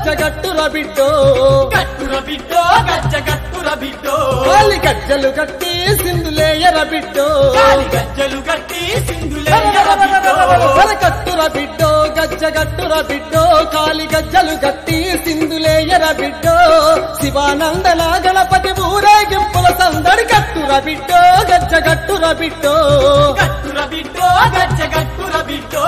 గచ్చగట్టుర బిడ్డో గట్టుర బిడ్డో గజ్జ గట్టుర బిడ్డో కాలి గజ్జలు కట్టి సింధులేయర బిడ్డో కాలి గజ్జలు కట్టి సింధులేయర బిడ్డో కట్టుర బిడ్డో గజ్జగట్టుర బిడ్డో కాలి గజ్జలు కట్టి సింధులేయర బిడ్డో శివానందన గణపతి ఊరేగింపుల సందడి కట్టుర బిడ్డో గజ్జగట్టుర బిడ్డో గట్టుర బిడ్డో గజ్జ గట్టుర బిడ్డో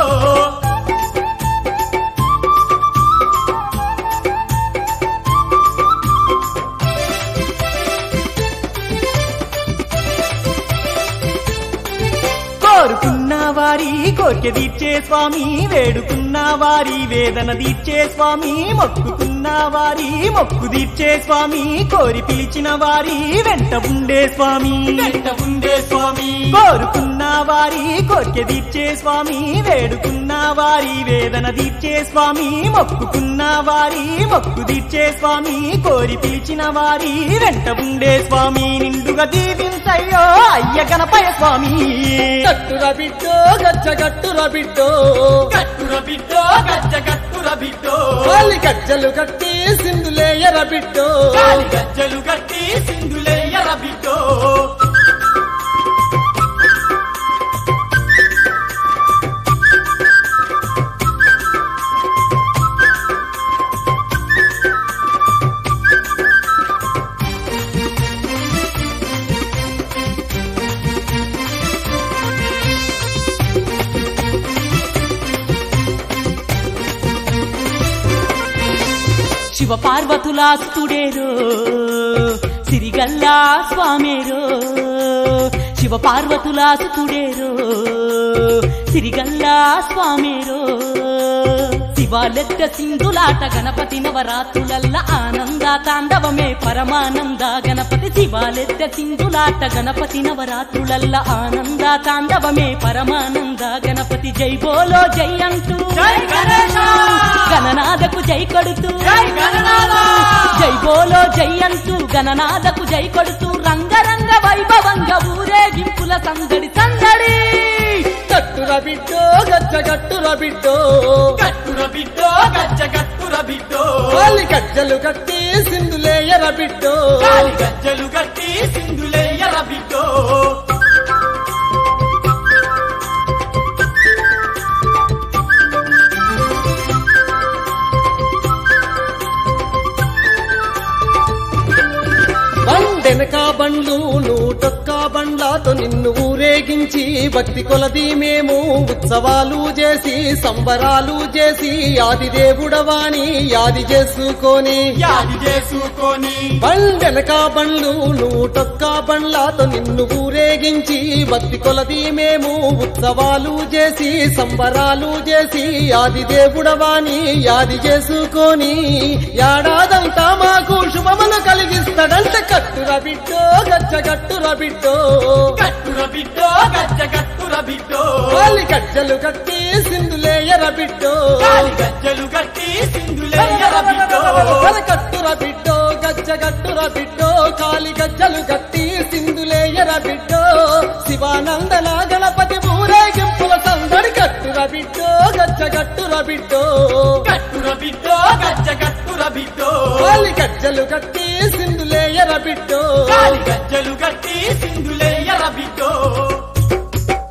కోరుకున్న వారి కోరిక తీర్చే స్వామి వేడుకున్న వారి వేదన తీర్చే స్వామి మొక్కుకున్న వారి మొక్కు తీర్చే స్వామి కోరి పిలిచిన వారి వెంట ఉండే స్వామి వెంట ఉండే స్వామి కోరుకున్న వారి కోరిక తీర్చే స్వామి వేడుకున్న వారి వేదన తీర్చే స్వామి మొక్కుకున్న వారి మొక్కు తీర్చే స్వామి కోరి పిలిచిన వారి వెంట ఉండే స్వామి నిండుగా దీవించయ్యో అయ్య గణపయ స్వామి కట్టుర బిడ్డో గజ్జగట్టుర బిడ్డో గట్టుర బిడ్డో గజ్జ గట్టుర బిడ్డో కాలి గజ్జలు కట్టి సింధులేయర బిడ్డో కాలి గజ్జలు కట్టి సింధులేయర బిడ్డో శివ పార్వతులాస్తుడేరో సిరిగల్లా స్వామేరో శివ పార్వతులాస్తుడేరో సిరిగల్లా స్వామేరో శివాలెత్త సింధులాట గణపతి నవరాత్రులల్ల ఆనంద తాండవమే పరమానంద గణపతి శివాలెత్త సింధులాట గణపతి నవరాత్రులల్ల ఆనంద తాండవమే పరమానంద గణపతి జై బోలో జై అంటూ జై గణేశ గణనాదకు జై కొడుతూ జై గణనాథ జై బోలో జై అంటూ గణనాదకు జై కొడుతూ రంగరంగ వైభవంగా ఊరేగింపుల సందడి సందడి కట్టుర బిడ్డో గజ్జగట్టుర బిడ్డో గట్టుర బిడ్డో గజ్జ గట్టుర బిడ్డో కాలి గజ్జలు కట్టి సింధులేయర బిడ్డో కాలి గజ్జలు కట్టి సింధులేయర బిడ్డో బండెనక బండ్లు నూటొక్క బండ్లతో నిన్ను ఊరేగించి భక్తి కొలది మేము ఉత్సవాలు చేసి సంబరాలు చేసి ఆది దేవుడవాని యాది చేసుకొని యాది చేసుకొని బండెనక బండ్లు నూటొక్క బండ్లతో నిన్ను ఊరేగించి భక్తి కొలది మేము ఉత్సవాలు చేసి సంబరాలు చేసి ఆది దేవుడవాని యాది చేసుకొని ఏడాదంతా మాకు శుభమును కలిగిస్తాడంట కట్టుర బిడ్డో గచ్చగట్టుర బిడ్డో గట్టుర బిడ్డో గజ్జ గట్టుర బిడ్డో కాలి గజ్జలు కట్టి సింధులేయర బిడ్డో కాలి గజ్జలు కట్టి సింధులేయర బిడ్డో కట్టుర బిడ్డో గజ్జగట్టుర బిడ్డో కాలి గజ్జలు కట్టి సింధులేయర బిడ్డో శివానందన గణపతి ఊరేగింపుల సందడి కట్టుర బిడ్డో గజ్జగట్టుర బిడ్డో గట్టుర బిడ్డో గజ్జ గట్టుర బిడ్డో కాలి గజ్జలు కట్టి సింధులేయర బిడ్డో కాలి గజ్జలు కట్టి